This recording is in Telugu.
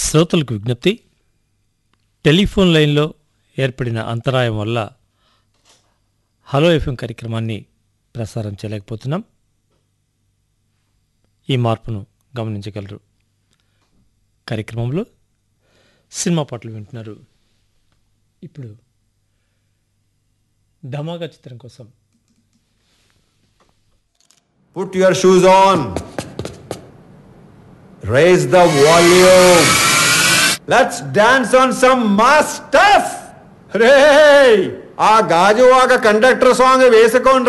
శ్రోతలకు విజ్ఞప్తి టెలిఫోన్ లైన్లో ఏర్పడిన అంతరాయం వల్ల హలో ఎఫ్ఎం కార్యక్రమాన్ని ప్రసారం చేయలేకపోతున్నాం ఈ మార్పును గమనించగలరు కార్యక్రమంలో సినిమా పాటలు వింటున్నారు ఇప్పుడు ధమాగా చిత్రం కోసం Put your shoes on. Raise the volume. Let's dance on some mass stuff. రే ఆ గాజువాక కండక్టర్ సాంగ్ వేసుకోండి